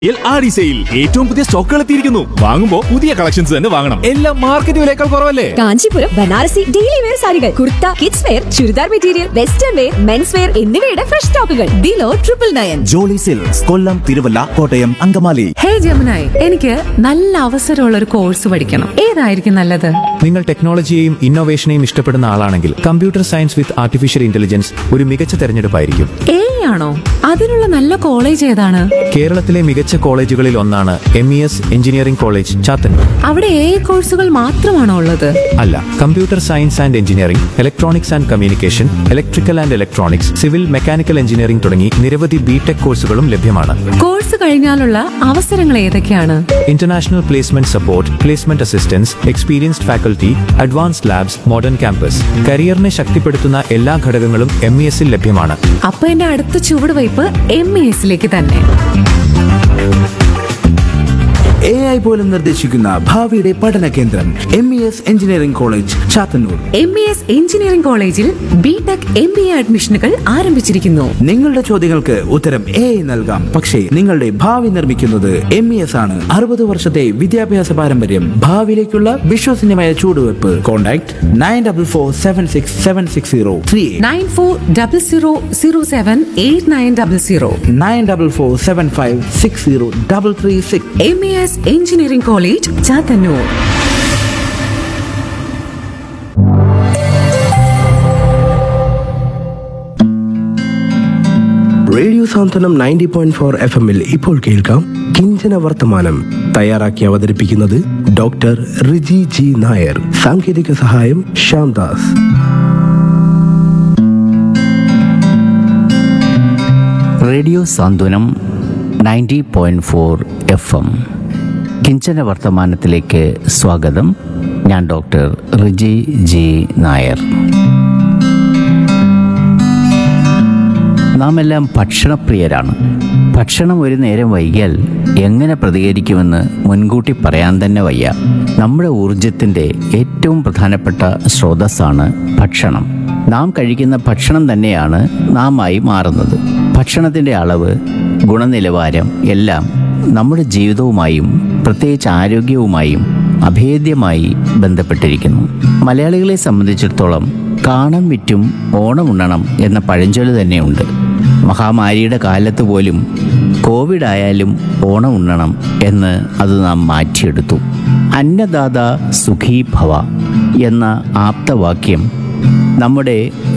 L R sale ഏറ്റവും പുതിയ സ്റ്റോക്കുകൾ എത്തിയിരിക്കുന്നു വാങ്ങുമ്പോൾ പുതിയ കളക്ഷൻസ് തന്നെ വാങ്ങണം എല്ലാം മാർക്കറ്റ് വിലയേക്കാൾ കുറവല്ലേ കാഞ്ചീപുരം ബനാറസി ഡെയിലി വെയർ സാരികൾ kurta kids wear churidar material western wear men's wear എന്നിവയുടെ ഫ്രഷ് സ്റ്റോക്കുകൾ below triple nine Jolly Silks Kollam Thiruvalla Kottayam Angamaly hey ജമുനായി എനിക്ക് നല്ല അവസരമുള്ള ഒരു കോഴ്സ് പഠിക്കണം ഏതായിരിക്കും നല്ലത് നിങ്ങൾ ടെക്നോളജിയെയും ഇന്നോവേഷനെയും ഇഷ്ടപ്പെടുന്ന ആളാണെങ്കിൽ computer science with artificial intelligence ഒരു മികച്ച തെരഞ്ഞെടുപ്പായിരിക്കും എ ആണോ അതിനുള്ള നല്ല കോളേജ് ഏതാണ് കേരളത്തിലെ മികച്ച കോളേജുകളിൽ ഒന്നാണ് M E S engineering college Chathannoor അവിടെ എ കോഴ്സുകൾ മാത്രമാണോ ഉള്ളത് അല്ല computer science and engineering electronics and communication electrical and electronics civil mechanical engineering തുടങ്ങി നിരവധി ബിടെക് കോഴ്സുകളും ലഭ്യമാണ് കോഴ്സ് കഴിഞ്ഞാലുള്ള അവസരങ്ങൾ ഏതൊക്കെയാണ് international placement support placement assistance experienced faculty advanced labs modern campus കരിയറിനെ ശക്തിപ്പെടുത്തുന്ന എല്ലാ ഘടകങ്ങളും എം ഇ എസിൽ ലഭ്യമാണ് അപ്പൊ എന്റെ അടുത്ത ചുവടുവയ്പ് എം എ എസിലേക്ക് തന്നെ എ ഐ പോലും നിർദ്ദേശിക്കുന്ന ഭാവിയുടെ പഠന കേന്ദ്രം M E S engineering college Chathannoor M E S engineering കോളേജിൽ B tech M B A അഡ്മിഷനുകൾ ആരംഭിച്ചിരിക്കുന്നു നിങ്ങളുടെ ചോദ്യങ്ങൾക്ക് ഉത്തരം എ ഐ നൽകാം പക്ഷേ നിങ്ങളുടെ ഭാവി നിർമ്മിക്കുന്നത് എം ഇ എസ് ആണ് അറുപത് വർഷത്തെ വിദ്യാഭ്യാസ പാരമ്പര്യം ഭാവിയിലേക്കുള്ള വിശ്വസനീയമായ ചൂടുവെപ്പ് contact nine double four seven six seven six zero three nine four double zero zero seven eight nine double zero nine double four seven five six zero double three six M A S engineering college Chathannoor radio Santhwanam ninety point four F എമ്മിൽ ഇപ്പോൾ കേൾക്കാം കിഞ്ചന വർത്തമാനം തയ്യാറാക്കി അവതരിപ്പിക്കുന്നത് doctor Riji G Nair സാങ്കേതിക സഹായം Shyamdas radio Santhwanam ninety point four F M കിഞ്ചന വർത്തമാനത്തിലേക്ക് സ്വാഗതം ഞാൻ ഡോക്ടർ റിജി ജി നായർ നാം എല്ലാം ഭക്ഷണപ്രിയരാണ് ഭക്ഷണം ഒരു നേരം വൈകിയാൽ എങ്ങനെ പ്രതികരിക്കുമെന്ന് മുൻകൂട്ടി പറയാൻ തന്നെ വയ്യ നമ്മുടെ ഊർജത്തിൻ്റെ ഏറ്റവും പ്രധാനപ്പെട്ട സ്രോതസ്സാണ് ഭക്ഷണം നാം കഴിക്കുന്ന ഭക്ഷണം തന്നെയാണ് നാമായി മാറുന്നത് ഭക്ഷണത്തിൻ്റെ അളവ് ഗുണനിലവാരം എല്ലാം നമ്മുടെ ജീവിതവുമായും പ്രത്യേകിച്ച് ആരോഗ്യവുമായും അഭേദ്യമായി ബന്ധപ്പെട്ടിരിക്കുന്നു മലയാളികളെ സംബന്ധിച്ചിടത്തോളം കാണം വിറ്റും ഓണം ഉണ്ണണം എന്ന പഴഞ്ചൊല്ല് തന്നെയുണ്ട് മഹാമാരിയുടെ കാലത്ത് പോലും കോവിഡ് ആയാലും ഓണം ഉണ്ണണം എന്ന് അത് നാം മാറ്റിയെടുത്തു അന്നദാത സുഖീ ഭവ എന്ന ആപ്തവാക്യം നമ്മുടെ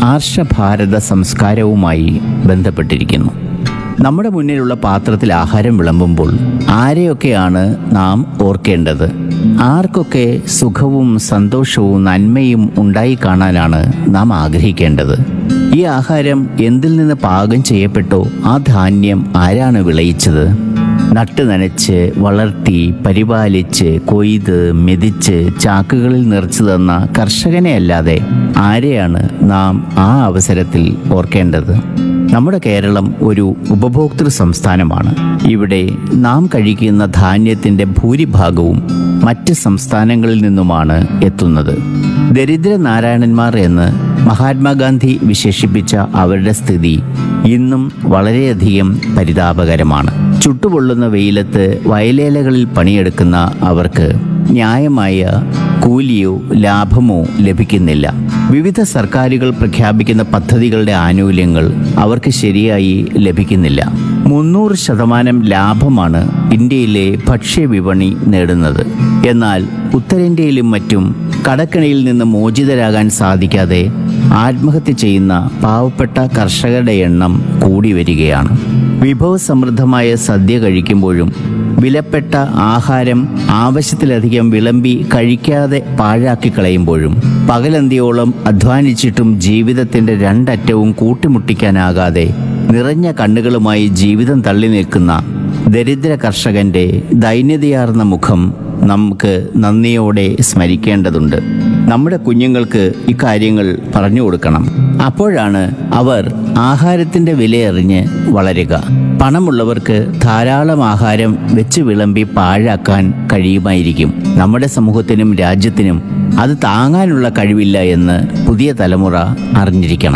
ആർഷഭാരത സംസ്കാരവുമായി ബന്ധപ്പെട്ടിരിക്കുന്നു നമ്മുടെ മുന്നിലുള്ള പാത്രത്തിൽ ആഹാരം വിളമ്പുമ്പോൾ ആരെയൊക്കെയാണ് നാം ഓർക്കേണ്ടത് ആർക്കൊക്കെ സുഖവും സന്തോഷവും നന്മയും ഉണ്ടായി കാണാനാണ് നാം ആഗ്രഹിക്കേണ്ടത് ഈ ആഹാരം എന്തിൽ നിന്ന് പാകം ചെയ്യപ്പെട്ടോ ആ ധാന്യം ആരാണ് വിളയിച്ചത് നട്ട് നനച്ച് വളർത്തി പരിപാലിച്ച് കൊയ്ത് മെതിച്ച് ചാക്കുകളിൽ നിറച്ചു തന്ന കർഷകനെ അല്ലാതെ ആരെയാണ് നാം ആ അവസരത്തിൽ ഓർക്കേണ്ടത് നമ്മുടെ കേരളം ഒരു ഉപഭോക്തൃ സംസ്ഥാനമാണ് ഇവിടെ നാം കഴിക്കുന്ന ധാന്യത്തിൻ്റെ ഭൂരിഭാഗവും മറ്റ് സംസ്ഥാനങ്ങളിൽ നിന്നുമാണ് എത്തുന്നത് ദരിദ്ര നാരായണന്മാർ എന്ന് മഹാത്മാഗാന്ധി വിശേഷിപ്പിച്ച അവരുടെ സ്ഥിതി ഇന്നും വളരെയധികം പരിതാപകരമാണ് ചുട്ടുപൊള്ളുന്ന വെയിലത്ത് വയലേലകളിൽ പണിയെടുക്കുന്ന അവർക്ക് ന്യായമായ കൂലിയോ ലാഭമോ ലഭിക്കുന്നില്ല വിവിധ സർക്കാരുകൾ പ്രഖ്യാപിക്കുന്ന പദ്ധതികളുടെ ആനുകൂല്യങ്ങൾ അവർക്ക് ശരിയായി ലഭിക്കുന്നില്ല മുന്നൂറ് ശതമാനം ലാഭമാണ് ഇന്ത്യയിലെ ഭക്ഷ്യവിപണി നേടുന്നത് എന്നാൽ ഉത്തരേന്ത്യയിലും മറ്റും കടക്കണിയിൽ നിന്ന് മോചിതരാകാൻ സാധിക്കാതെ ആത്മഹത്യ ചെയ്യുന്ന പാവപ്പെട്ട കർഷകരുടെ എണ്ണം കൂടി വരികയാണ് വിഭവസമൃദ്ധമായ സദ്യ കഴിക്കുമ്പോഴും വിലപ്പെട്ട ആഹാരം ആവശ്യത്തിലധികം വിളമ്പി കഴിക്കാതെ പാഴാക്കി കളയുമ്പോഴും പകലന്തിയോളം അധ്വാനിച്ചിട്ടും ജീവിതത്തിൻ്റെ രണ്ടറ്റവും കൂട്ടിമുട്ടിക്കാനാകാതെ നിറഞ്ഞ കണ്ണുകളുമായി ജീവിതം തള്ളി നിൽക്കുന്ന ദരിദ്ര കർഷകന്റെ ദൈന്യതയാർന്ന മുഖം നമുക്ക് നന്ദിയോടെ സ്മരിക്കേണ്ടതുണ്ട് നമ്മുടെ കുഞ്ഞുങ്ങൾക്ക് ഇക്കാര്യങ്ങൾ പറഞ്ഞു കൊടുക്കണം അപ്പോഴാണ് അവർ ആഹാരത്തിൻ്റെ വിലയറിഞ്ഞ് വളരുക പണമുള്ളവർക്ക് ധാരാളം ആഹാരം വെച്ച് വിളമ്പി പാഴാക്കാൻ കഴിയുമായിരിക്കും നമ്മുടെ സമൂഹത്തിനും രാജ്യത്തിനും അത് താങ്ങാനുള്ള കഴിവില്ല എന്ന് പുതിയ തലമുറ അറിഞ്ഞിരിക്കണം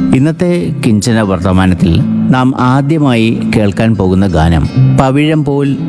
ഇന്നത്തെ കിഞ്ചന വർത്തമാനത്തിൽ നാം ആദ്യമായി കേൾക്കാൻ പോകുന്ന ഗാനം പവിഴം പോൽ